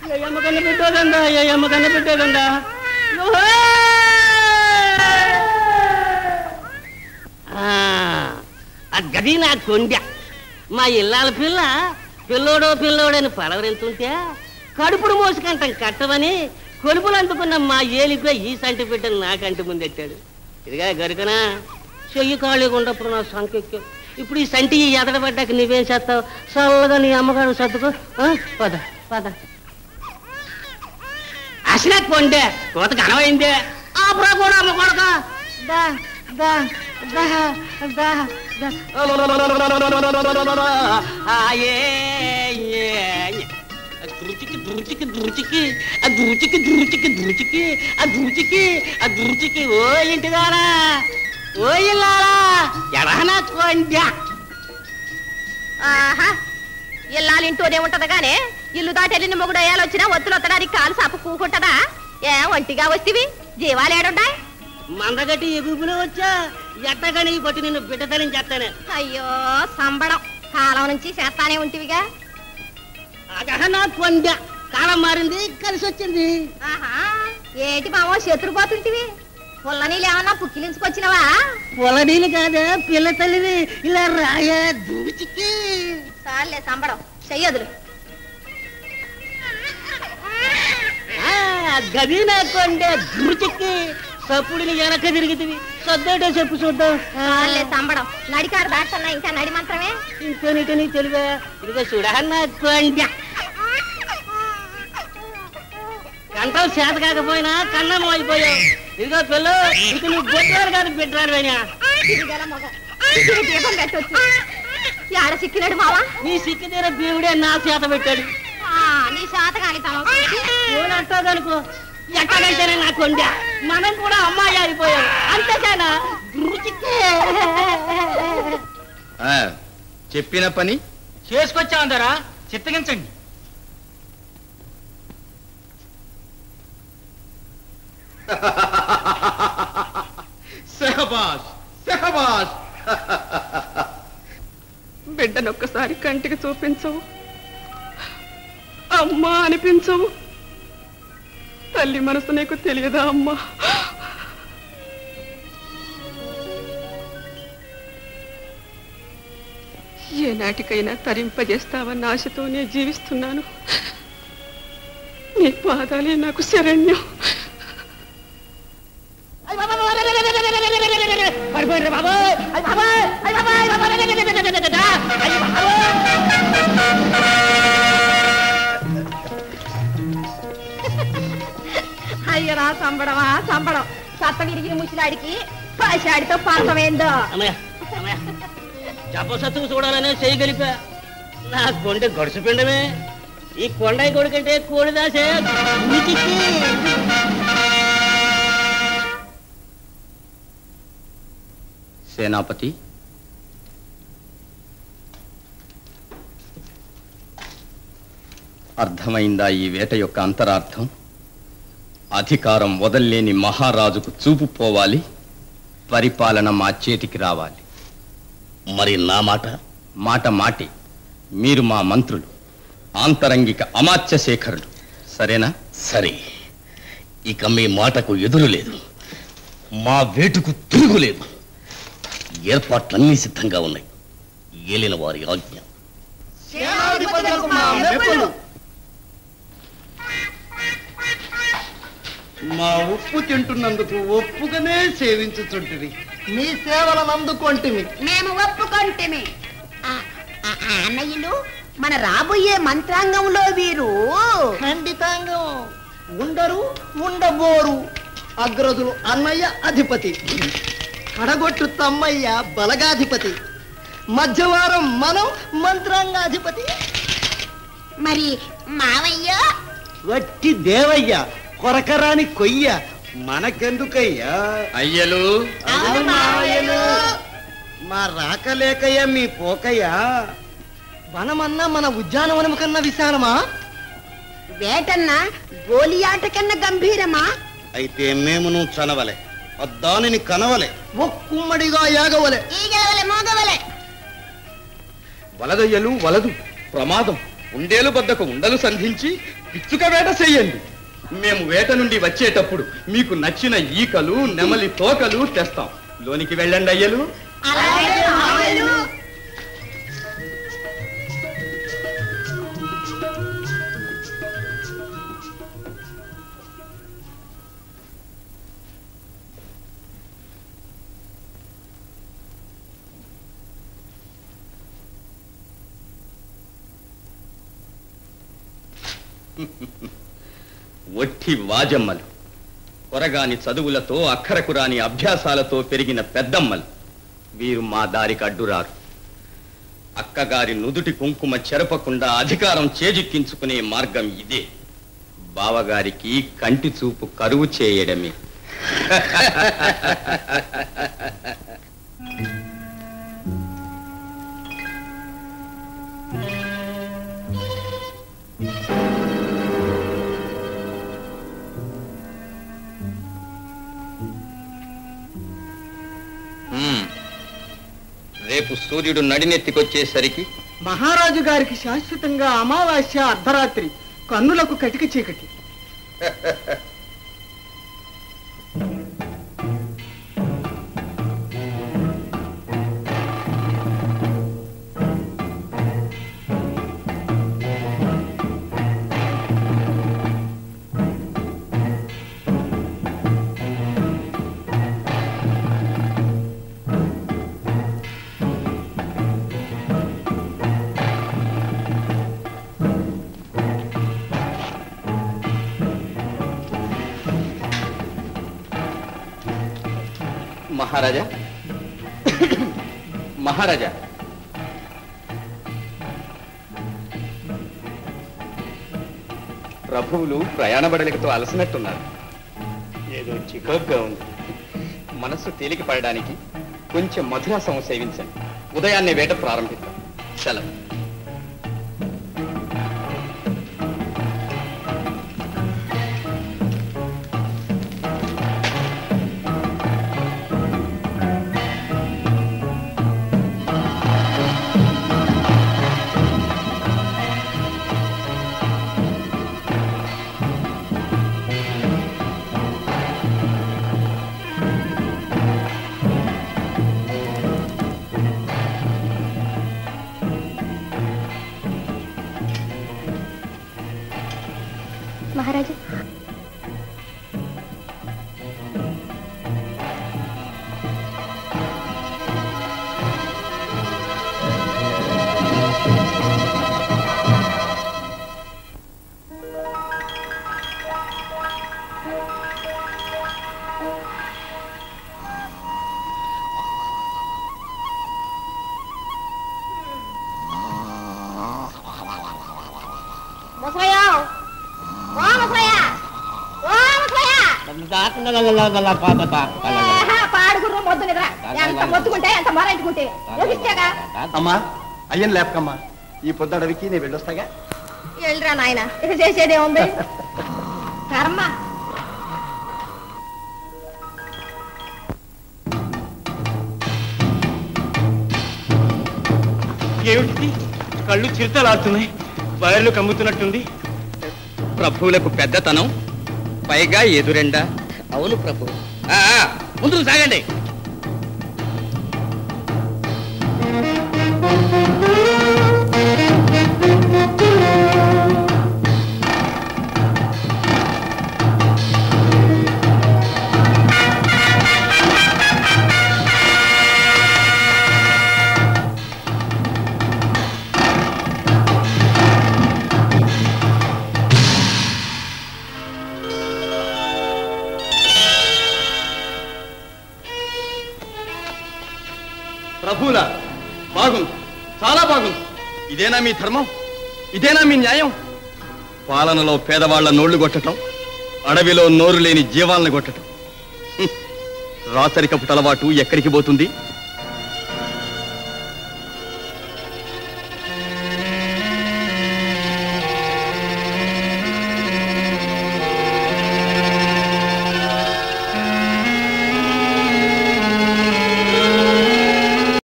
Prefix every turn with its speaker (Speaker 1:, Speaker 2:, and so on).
Speaker 1: అయ్యమ్మ కన్న పెట్టేదండా అయ్యమ్మ కన్న పెట్టేదండా ఆ గది నా కొండ మా ఇల్లాల పిల్ల పిల్లోడో పిల్లోడని పలవరింతుంటే కడుపుడు మోసుకంటాం కట్టమని కొలుపులు అందుకున్న మా ఏలిపై ఈ సంటి బిడ్డను నాకంటి ముందెట్టాడు ఇదిగా గరుకనా చెయ్యి ఖాళీ ఉండప్పుడు నా సంకెక్కు ఇప్పుడు ఈ సంటి ఈ ఎదడబడ్డాక నువ్వేం చేస్తావు చల్లగా నీ అమ్మగారు సర్దుకో ఆ? పద పద అసలే కొండే కోత కనవైందే ఆపురా కూడా అమ్మ కొడక దా దా దా దా దా ఆయే ఏ, ఏ. దురుచికి దురుచికి దురుచికి ఆ దురుచికి దురుచికి దురుచికి ఆ దురుచికి ఆ దురుచికి ఓ ఇంటిదారా ఓ ఇల్లారా ఎడహనా కొండ
Speaker 2: ఆహా ఇల్లాలింటూనే ఉంటది గానే ఇల్లు దాటెళ్ళిన మొగుడు అయ్యాలు వచ్చినా ఒత్తులు వత్తడానికి కాలు సాపు కూకుంటదా ఏ ఒంటిగా వస్తివి జీవాలేడుండాయి
Speaker 1: మందగట్టి ఎగుపులో వచ్చా ఎట్టగని పట్టి నిన్ను బిడ్డతనం చేస్తానే
Speaker 2: అయ్యో సంబడం కాలం నుంచి చేస్తానే ఉంటివిగా
Speaker 1: అదహనా కొండ కాలం మారింది కలిసి వచ్చింది
Speaker 2: ఆహా ఏటి మావో శత్రుపోతుంటివి పుల్ల నీళ్ళు ఏమన్నా పుక్కిలించుకొచ్చినవా
Speaker 1: పొలడీలు కాదా పిల్ల తల్లిది ఇలా రాయా దూచికి
Speaker 2: చాలే సంబడం చెయ్యదులు
Speaker 1: ఆ, గది నా కొండ దూచికి సప్పుడిని వెనక తిరిగితివి సర్దేటో చెప్పు చూద్దాం ఆ,
Speaker 2: చాలే సంబడం నడికాడు దాటుతున్నా ఇంకా నడి మంత్రమే
Speaker 1: ఇంకోనిటి నీ తెలివే ఇదిగో చూడహన్నా కొండ కంఠం చేత కాకపోయినా కన్నం అయిపోయావు ఇదిగో పిల్ల ఇక నువ్వు బొట్టారు కాదు బిడ్డారు అయినా
Speaker 2: తిరిగేల మొగ. తిరిగి దీపం పెట్టొచ్చు ఆడ సిక్కినాడు మావా
Speaker 1: నీ సిక్కి తీర దేవుడే నా చేత పెట్టాడు
Speaker 2: ఆ, నీ శాత కాని తమ
Speaker 1: ఏమంటావు ఎక్కడంటేనే నా కొండ మనం కూడా అమ్మాయి అయిపోయాం అంతేకానా రుచికే
Speaker 3: ఆ, చెప్పిన పని
Speaker 4: చేసుకొచ్చామందరా చిత్తగించండి
Speaker 3: సహబాష్ సహబాష్
Speaker 5: బిడ్డనొక్కసారి కంటికి చూపించవు అమ్మా అనిపించవు తల్లి మనసు నీకు తెలియదా అమ్మా ఏ నాటికైనా తరింపజేస్తావన్న ఆశతోనే జీవిస్తున్నాను నీ పాదాలే నాకు శరణ్యం
Speaker 1: పడిపోయింది బాబాయ్ అయ్ బాబాయ్ అయ్ బాబాయ్ అయ్ బాబాయ్ అయ్ బాబాయ్
Speaker 2: అయ్యరా సంబడమా సంబడం సత్త విరిగిన ముసిలాడికి పశాడితో పంతమేందో
Speaker 1: అమ్మయ్య అమ్మయ్య జపసత్తుకు చూడాలనే చేయగలిపా నా కొండ గడుసు పిండమే ఈ కొండ కొడుకంటే కోడిదాసే రుచికి
Speaker 3: సేనాపతి అర్థమైందా ఈ వేట యొక్క అంతరార్థం అధికారం వదల్లేని మహారాజుకు చూపు పోవాలి పరిపాలన మా చేతికి రావాలి
Speaker 6: మరి నా మాట
Speaker 3: మాట మాటి మీరు మా మంత్రులు ఆంతరంగిక అమాత్య శేఖరులు సరేనా
Speaker 6: సరే ఇక మీ మాటకు ఎదురు లేదు మా వేటుకు తిరుగులేదు ఏర్పాట్లన్నీ సిద్ధంగా ఉన్నాయి ఏలిన వారి ఆజ్ఞ
Speaker 7: మా ఉప్పు తింటున్నందుకు ఒప్పుగానే సేవించుచుంటివి
Speaker 8: మీ సేవలను అందుకొంటిమి
Speaker 9: మేము ఒప్పుకొంటిమి ఆ, ఆ, ఆ, అన్నయ్యలు మన రాబోయే మంత్రాంగంలో వీరు
Speaker 8: ఖండితంగా ఉండరు ఉండబోరు అగ్రజులు అన్నయ్య అధిపతి కడగొట్టు తమ్మయ్య బలగాధిపతి మధ్యవారం మనం మంత్రాంగాధిపతి
Speaker 9: మరి మావయ్య
Speaker 7: వట్టి దేవయ్య కొరకరాని కొయ్య మనకెందుకయ్యా
Speaker 3: అయ్యలు
Speaker 9: అవును మావయ్యలు
Speaker 7: మా రాకలేకయ్యా మీ పోకయ్యా
Speaker 8: వనమన్నా మన ఉద్యానవనం కన్నా విశాలమా
Speaker 9: వేటన్న గోలియాట కన్నా గంభీరమా
Speaker 7: అయితే మేము నువ్వు చనవలే అద్దానిని కనవలే
Speaker 8: ఒక్కుమ్మడిగా యాగవలే
Speaker 9: ఈగలవలె మోగవలె
Speaker 3: వలదయ్యలు వలదు ప్రమాదం ఉండేలు బద్దకు ఉండలు సంధించి పిచ్చుక వేట చెయ్యండి మేము వేట నుండి వచ్చేటప్పుడు మీకు నచ్చిన ఈకలు నెమలి తోకలు తెస్తాం లోనికి వెళ్ళండి అయ్యలు ఒట్టి వాజమ్మలు కొరగాని చదువులతో అక్కరకు రాని అభ్యాసాలతో పెరిగిన పెద్దమ్మలు వీరు మా దారికి అడ్డురారు అక్కగారి నుదుటి కుంకుమ చెరపకుండా అధికారం చేజిక్కించుకునే మార్గం ఇదే బావగారికి కంటి చూపు కరువు చేయడమే హ్మ్. రేపు సూర్యుడు నడినెత్తికొచ్చేసరికి
Speaker 8: మహారాజు గారికి శాశ్వతంగా అమావాస్య అర్ధరాత్రి కన్నులకు కటిక చీకటి
Speaker 3: మహారాజా మహారాజా ప్రభువులు ప్రయాణ బడలికతో అలసినట్టున్నారు ఏదో చికాగ్గా ఉంది మనస్సు తేలిక పడడానికి కొంచెం మధురాసం సేవించండి ఉదయాన్నే వేట ప్రారంభిద్దాం సెలవు
Speaker 2: మహారాజా ముసలయ్యా ఓ ముసలయ్యా ఓ ముసలయ్యా పాడుగుర్రు మొద్దు నిద్ర ఎంత మొత్తుకుంటే ఎంత మరంటుకుంటే యోగిస్తాగా
Speaker 8: అమ్మా అయ్యన్ లేపకమ్మా ఈ పొద్దు అడవికి నేను వెళ్ళొస్తాగా
Speaker 2: వెళ్ళరా నాయన ఇక చేసేదే ఉంది కర్మ
Speaker 4: ఏమిటి కళ్ళు చిరుతలాడుతున్నాయి వైర్లు కమ్ముతున్నట్టుంది
Speaker 3: ప్రభువులకు పెద్దతనం పైగా ఎదురెండా
Speaker 6: అవును ప్రభు ఆ, ఆ, ముందుకు సాగండి
Speaker 3: ప్రభువులా బాగుంది చాలా బాగుంది ఇదేనా మీ ధర్మం ఇదేనా మీ న్యాయం పాలనలో పేదవాళ్ల నోళ్లు కొట్టటం అడవిలో నోరు లేని జీవాలను కొట్టటం హ్మ్. రాచరికపు తలవాటు ఎక్కడికి పోతుంది